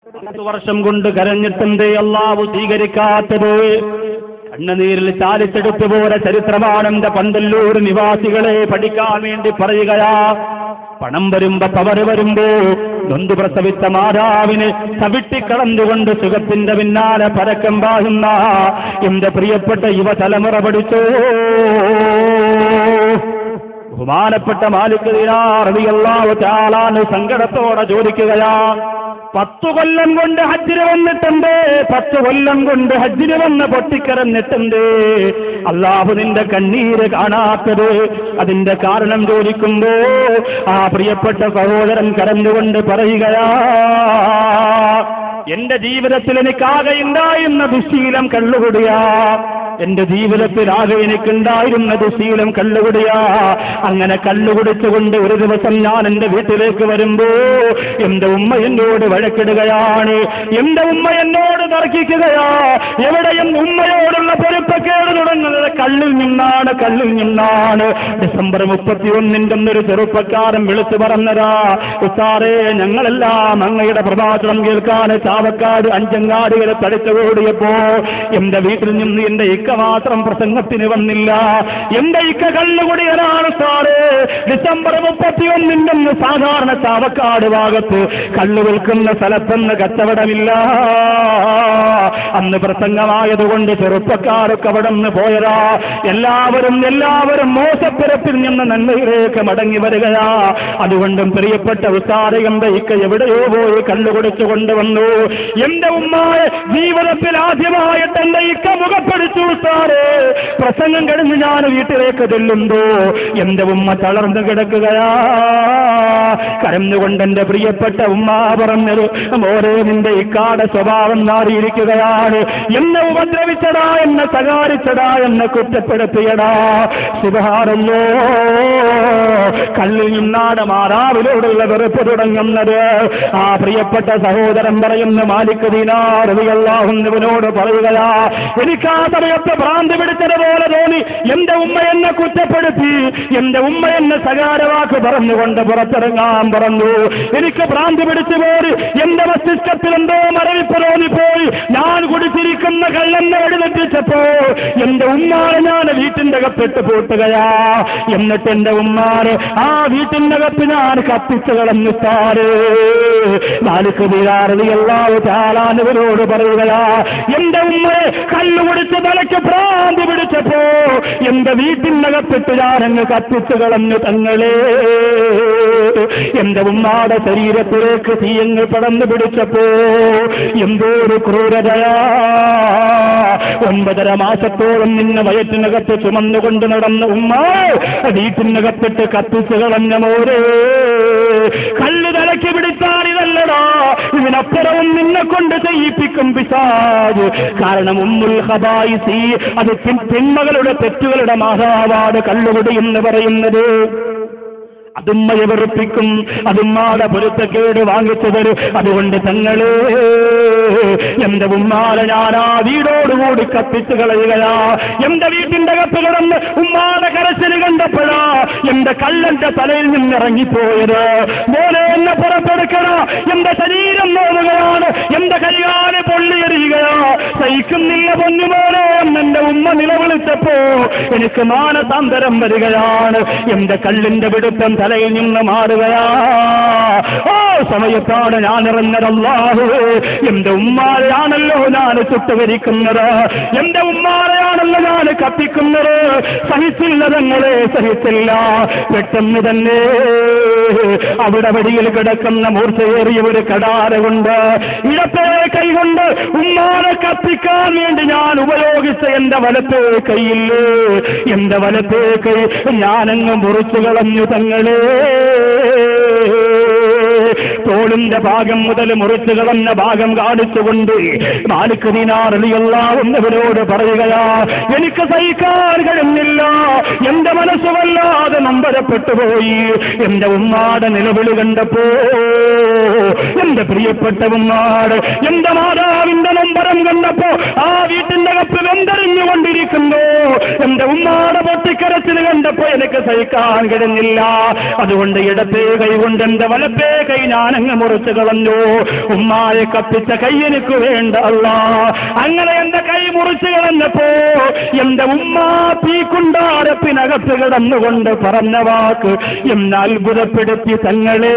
പത്ത് വർഷം കൊണ്ട് കരഞ്ഞിട്ടെന്തേ അള്ളാഹു സ്വീകരിക്കാത്തത് കണ്ണുനീരിൽ ചാലിച്ചെടുത്തു പോലെ ചരിത്രമാണെന്റെ പന്തല്ലൂർ നിവാസികളെ പഠിക്കാൻ വേണ്ടി പറയുകയാ പണം വരുമ്പോ പവർ വരുമ്പോ നൊന്തു പ്രസവിച്ച മാതാവിന് ചവിട്ടിക്കടന്നുകൊണ്ട് സുഖത്തിന്റെ പിന്നാലെ പരക്കം പാകുന്ന എന്റെ പ്രിയപ്പെട്ട യുവതലമുറ പഠിച്ചോ ബഹുമാനപ്പെട്ട മാലിക് ദിനാറിയല്ലാവ് ചാളാന് സങ്കടത്തോടെ ചോദിക്കുകയാ പത്തു കൊല്ലം കൊണ്ട് ഹജ്ജിന് വന്നിട്ടുണ്ട് പത്തു കൊല്ലം കൊണ്ട് ഹജ്ജിന് വന്ന് പൊട്ടിക്കരഞ്ഞിട്ടുണ്ട് അള്ളാഹു നിന്റെ കണ്ണീര് കാണാത്തത് അതിന്റെ കാരണം ചോദിക്കുമ്പോ ആ പ്രിയപ്പെട്ട സഹോദരൻ കരഞ്ഞുകൊണ്ട് പറയുകയാ എന്റെ ജീവിതത്തിൽ എനിക്കാകെ ഉണ്ടായിരുന്ന ദുശീലം കള്ളുകുടിയാ എന്റെ ജീവിതത്തിൽ ആകെ എനിക്കുണ്ടായിരുന്ന ദുശീലം കള്ളുകുടിയാ അങ്ങനെ കള്ളുകുടിച്ചുകൊണ്ട് ഒരു ദിവസം ഞാൻ എന്റെ വീട്ടിലേക്ക് വരുമ്പോ എന്റെ ഉമ്മ എന്നോട് വഴക്കിടുകയാണ് എന്റെ ഉമ്മ എന്നോട് തർക്കിക്കുകയാ എവിടെയും ഉമ്മയോടുള്ള പൊരുപ്പക്കേട് തുടങ്ങുന്നത് കള്ളിൽ നിന്നാണ് കള്ളിൽ നിന്നാണ് ഡിസംബർ മുപ്പത്തിയൊന്നിന്റെ ഒരു ചെറുപ്പക്കാരൻ വിളിച്ചു പറഞ്ഞതാ ഉസാറേ ഞങ്ങളെല്ലാം അങ്ങയുടെ പ്രഭാഷണം കേൾക്കാൻ ചാവക്കാട് അഞ്ചങ്ങാട് വരെ തടിച്ചു കൂടിയപ്പോ എന്റെ വീട്ടിൽ നിന്ന് എന്റെ ഇക്ക മാത്രം പ്രസംഗത്തിന് വന്നില്ല എന്റെ ഇക്ക കള്ളുകുടിയനാണ് സാറ് ഡിസംബർ മുപ്പത്തിയൊന്നിന്റെ അന്ന് സാധാരണ ചാവക്കാട് ഭാഗത്ത് കള്ളു വിൽക്കുന്ന സ്ഥലത്തൊന്ന് കച്ചവടമില്ല അന്ന് പ്രസംഗമായതുകൊണ്ട് ചെറുപ്പക്കാരൊക്കെ അവിടെ നിന്ന് പോയതാ എല്ലാവരും എല്ലാവരും മോശപ്പിറപ്പിൽ നിന്ന് നന്മയിലേക്ക് മടങ്ങി വരികയാ അതുകൊണ്ടും പ്രിയപ്പെട്ട ഉസാര എന്റെ ഇക്ക എവിടെയോ പോയി കണ്ടുപിടിച്ചു കൊണ്ടുവന്നു എന്റെ ഉമ്മായ ജീവിതത്തിൽ ആദ്യമായിട്ട് എന്റെ ഇക്ക മുഖപ്പിടിച്ചു ഉസാറ് പ്രസംഗം കഴിഞ്ഞ് ഞാൻ വീട്ടിലേക്ക് ചെല്ലുമ്പോ എന്റെ ഉമ്മ തളർന്നു കിടക്കുകയാ കരഞ്ഞുകൊണ്ട് എന്റെ പ്രിയപ്പെട്ട ഉമ്മ പറഞ്ഞത് മോരെ നിന്റെ ഇക്കാടെ സ്വഭാവം മാറിയിരിക്കുകയാണ് എന്നെ ഉപദ്രവിച്ചടാ എന്നെ സകാരിച്ചടാ എന്നെ കുറ്റപ്പെടുത്തിയടാ സുധാറല്ലോ കല്ലിൽ നിന്നാണ് മാറാവിലൂടെയുള്ള വെറുപ്പ് തുടങ്ങുന്നത് ആ പ്രിയപ്പെട്ട സഹോദരൻ പറയുന്ന മാലിക് ദീനാറിയാവുന്നവനോട് പറയുകയാ എനിക്ക് ആ സമയത്ത് ഭ്രാന്തി പിടിച്ചത് പോലെ തോന്നി എന്റെ ഉമ്മ എന്നെ കുറ്റപ്പെടുത്തി എന്റെ ഉമ്മ എന്നെ സകാരവാക്ക് പറഞ്ഞുകൊണ്ട് പുറത്തിറങ്ങാൻ പറഞ്ഞു എനിക്ക് ഭ്രാന്തി പിടിച്ചു പോയി എന്റെ മസ്തിഷ്കത്തിൽ എന്തോ മരവിപ്പ് തോന്നിപ്പോയി ഞാൻ കുടിച്ചിരിക്കുന്ന കള്ളെന്നെ എഴുന്നേറ്റിച്ചപ്പോ എന്റെ ഉമ്മാനെ ഞാൻ വീട്ടിന്റെ അകത്തിട്ട് പൂട്ടുകയാ എന്നിട്ട് എന്റെ ഉമ്മാനെ ആ വീട്ടിന്റെ അകത്ത് ഞാൻ കത്തിച്ചു കളഞ്ഞു സാറ് നാലുക്ക് വീഴാറതി എല്ലാവരും ചാലാനുവരോട് പറയുകയാ എന്റെ ഉമ്മയെ കല്ലു കുടിച്ച് തലയ്ക്ക് ഭ്രാന്തി പിടിച്ചപ്പോ എന്റെ വീട്ടിനകത്തിട്ട് ഞാനങ്ങ് കത്തിച്ചു കളഞ്ഞു തങ്ങളെ എന്റെ ഉമ്മാടെ ശരീരത്തിലേക്ക് തീയങ്ങ് പടന്നു പിടിച്ചപ്പോ എന്തോ ഒരു ക്രൂരതയാ ഒൻപതര മാസത്തോളം നിന്നെ വയറ്റിനകത്ത് ചുമന്നുകൊണ്ട് നടന്ന ഉമ്മ വീട്ടിനകത്തിട്ട് കത്തിച്ചു കളഞ്ഞ മോരെ കല്ല് തലയ്ക്ക് പിടിച്ചാൽ ഇതല്ലടാ ഇതിനപ്പുറവും നിന്നെ കൊണ്ട് ചെയ്യിപ്പിക്കും പിശാജ് കാരണം ഉമ്മുൽ ഹബായിസി അത് പിൻ- പെൺമകളുടെ തെറ്റുകളുടെ മാതാവാണ് കള്ളുകുടി എന്ന് പറയുന്നത് അതുമ്മയെ വെറുപ്പിക്കും അതുമ്മാടെ പൊരുത്തക്കേട് വാങ്ങിച്ചു തരും അതുകൊണ്ട് തങ്ങള് എന്റെ ഉമ്മാലെ ഞാൻ ആ വീടോടുകൂടി കത്തിച്ചു കളയുകയാ എന്റെ വീട്ടിന്റെ അകത്ത് കിടന്ന് ഉമ്മാടെ കരച്ചിൽ കണ്ടപ്പോഴാ എന്റെ കള്ളന്റെ തലയിൽ നിന്നിറങ്ങിപ്പോയത് മോനെ എന്നെ പുറത്തെടുക്കണ എന്റെ ശരീരം നോവുകയാണ് എന്റെ കൈകാല് പൊള്ളിയെറിയുകയാ സഹിക്കുന്നില്ല പൊന്നുമോനെ എന്നെ ഉമ്മ നിലവിളിച്ചപ്പോ എനിക്ക് മാനസാന്തരം വരികയാണ് എന്റെ കള്ളിന്റെ പിടുത്തം തലയിൽ നിന്ന് മാറുകയാ ഓ സമയത്താണ് ഞാൻ ഇറങ്ങതല്ലാഹു എന്റെ ഉമ്മാരെയാണല്ലോ ഞാൻ ചുട്ടുകരിക്കുന്നത് എന്റെ ഉമ്മാരെയാണല്ലോ ഞാൻ കത്തിക്കുന്നത് സഹിച്ചില്ല തങ്ങളെ സഹിച്ചില്ല പെട്ടെന്ന് തന്നെ അവിടെ വഴിയിൽ കിടക്കുന്ന മൂർച്ചയേറിയ ഒരു കടാര കൊണ്ട് ഇടത്തെ കൈകൊണ്ട് ഉമ്മാനെ കത്തിക്കാൻ വേണ്ടി ഞാൻ ഉപയോഗിച്ച എന്റെ വലത്തെ കൈയില്ലേ എന്റെ വലത്തെ കൈ ഞാനങ്ങ് മുറിച്ചു കളഞ്ഞു തങ്ങളെ തോളിന്റെ ഭാഗം മുതൽ മുറിച്ചു കളഞ്ഞ ഭാഗം കാണിച്ചുകൊണ്ട് നാലുക്ക് ദിനാറിയാവുന്നവരോട് പറയുകയാ എനിക്ക് സഹിക്കാൻ കഴിയുന്നില്ല എന്റെ മനസ്സ് വല്ലാതെ നമ്പരപ്പെട്ടു പോയി എന്റെ ഉമ്മാടെ നിലവിളി കണ്ടപ്പോ എന്റെ പ്രിയപ്പെട്ട ഉമ്മാട് എന്റെ മാതാവിന്റെ നമ്പരം കണ്ടപ്പോ ആ വീട്ടിന്റെ കപ്പ് വെന്തറിഞ്ഞുകൊണ്ടിരിക്കുന്നു എന്റെ ഉമ്മാടെ പൊട്ടിക്കരച്ചിൽ കണ്ടപ്പോ എനിക്ക് സഹിക്കാൻ കഴിഞ്ഞില്ല അതുകൊണ്ട് ഇടത്തെ കൈ കൊണ്ട് എന്റെ വലത്തെ കൈ ഞാൻ ഞാനങ്ങ് മുറിച്ചു കളഞ്ഞു ഉമ്മായെ കത്തിച്ച കൈ എനിക്ക് വേണ്ട അല്ല അങ്ങനെ എന്റെ കൈ മുറിച്ചു കളഞ്ഞപ്പോ എന്റെ ഉമ്മ തീക്കുണ്ടാരപ്പിനകത്ത് കിടന്നുകൊണ്ട് പറഞ്ഞ വാക്ക് എന്നെ അത്ഭുതപ്പെടുത്തി തങ്ങളെ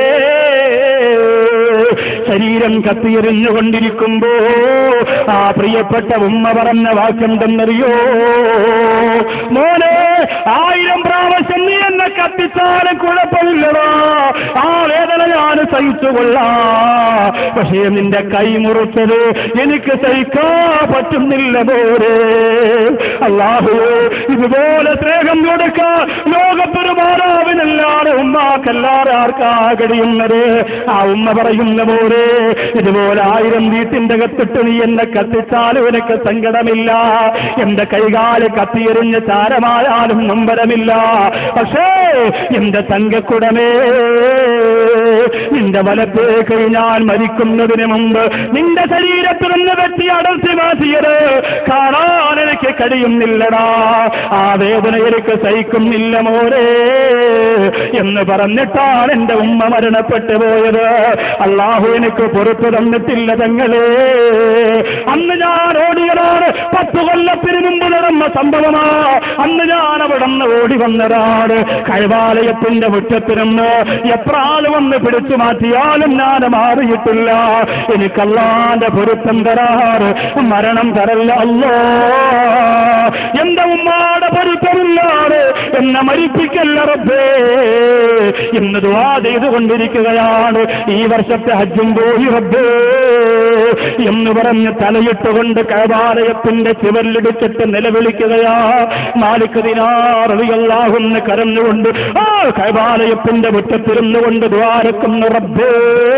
ശരീരം കത്തിയെറിഞ്ഞുകൊണ്ടിരിക്കുമ്പോ ആ പ്രിയപ്പെട്ട ഉമ്മ പറഞ്ഞ വാക്കെന്തെന്നറിയോ മോനെ ആയിരം പ്രാവശ്യം നീ എന്നെ കത്തിച്ചാലും കുഴപ്പമില്ലടാ ആ വേദന ഞാൻ സഹിച്ചുകൊള്ളാ പക്ഷേ നിന്റെ കൈ മുറിച്ചത് എനിക്ക് സഹിക്കാൻ പറ്റുന്നില്ല പോരെ അള്ളാഹു ഇതുപോലെ സ്നേഹം കൊടുക്കാൻ ലോകത്തൊരു മാതാവിനല്ലാതെ ഉമ്മാക്കല്ലാതെ ആർക്കാ കഴിയുന്നത് ആ ഉമ്മ പറയുന്ന പോലെ ഇതുപോലെ ആയിരം വീട്ടിന്റെ കത്തിട്ട് നീ എന്നെ കത്തിച്ചാലും എനിക്ക് സങ്കടമില്ല എന്റെ കൈകാല് കത്തിയെറിഞ്ഞ ചാരമായാലും നൊമ്പരമില്ല പക്ഷേ എന്റെ തങ്കക്കുടമേ നിന്റെ വലത്തേ കഴിഞ്ഞാൽ മരിക്കുന്നതിന് മുമ്പ് നിന്റെ ശരീരത്തിൽ നിന്ന് വെട്ടി അടർത്തി മാറ്റിയത് കാണാൻ എനിക്ക് കഴിയുന്നില്ലടാ ആ വേദന എനിക്ക് സഹിക്കുന്നില്ല മോരെ എന്ന് പറഞ്ഞിട്ടാണ് എന്റെ ഉമ്മ മരണപ്പെട്ടു പോയത് അള്ളാഹു എനിക്ക് പുറത്തു തന്നിട്ടില്ല തങ്ങളെ അന്ന് ഞാൻ ഓടിയതാണ് പത്തു കൊല്ലത്തിന് മുമ്പ് നടന്ന സംഭവമാ അന്ന് ഞാൻ അവിടെ നിന്ന് ഓടി വന്നതാണ് കൈവാലയത്തിന്റെ മുറ്റത്തിരുന്ന് എത്ര ആള് വന്ന് പിടിച്ചു മാറ്റിയാലും ഞാൻ മാറിയിട്ടില്ല എനിക്കല്ലാന്റെ പൊരുത്തം തരാറ് മരണം തരല്ല അല്ലോ എന്റെ ഉമ്മാടെ പൊരുത്തമില്ലാതെ എന്നെ മരിപ്പിക്കല്ല റബ്ബേ ഇന്ന് ദുആ ചെയ്തുകൊണ്ടിരിക്കുകയാണ് ഈ വർഷത്തെ ഹജ്ജും പോയി റബ്ബേ എന്ന് പറഞ്ഞ് തലയിട്ടുകൊണ്ട് കൈവാലയത്തിന്റെ ചുവരിലിടിച്ചിട്ട് നിലവിളിക്കുകയാ മാലിക് ദിനാറിയല്ലാഹുന്ന് കരഞ്ഞുകൊണ്ട് ആ കൈവാലയത്തിന്റെ മുറ്റത്തിരുന്നു കൊണ്ട് ദ്വാരക്കുന്ന റബ്ബേ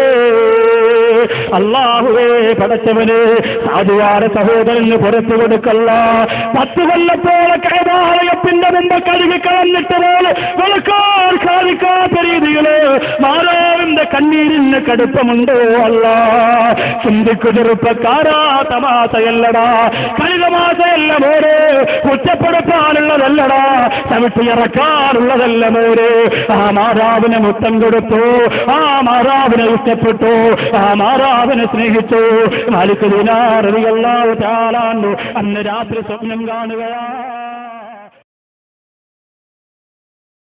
അള്ളാഹുവേ പടച്ചവന് സാധുവാര സഹോദരന് പുറത്തു കൊടുക്കല്ല പത്ത് കൊല്ലത്തോളം കൈവാലയത്തിന്റെ മുമ്പ് കഴുകി കളഞ്ഞിട്ട് പോലെ വെളുക്കാൻ കാണിക്കാത്ത രീതിയില് മാതാവിന്റെ കണ്ണീരിന് കടുപ്പമുണ്ടോ അല്ല ചിന്തിക്കു ചെറുപ്പക്കാരാ തമാശയല്ലടാ കഴുകമാശയല്ല മോരെ കുറ്റപ്പെടുത്താനുള്ളതല്ലടാ ചവിട്ടിയിറക്കാനുള്ളതല്ല മോരെ ആ മാതാവിന് മുത്തം കൊടുത്തു ആ മാതാവിനെ ഇഷ്ടപ്പെട്ടു ആ മാതാവിനെ സ്നേഹിച്ചു മാലിക് ദിനാറിയല്ലാതെ ചാലാണ്ടു അന്ന് രാത്രി സ്വപ്നം കാണുകയാ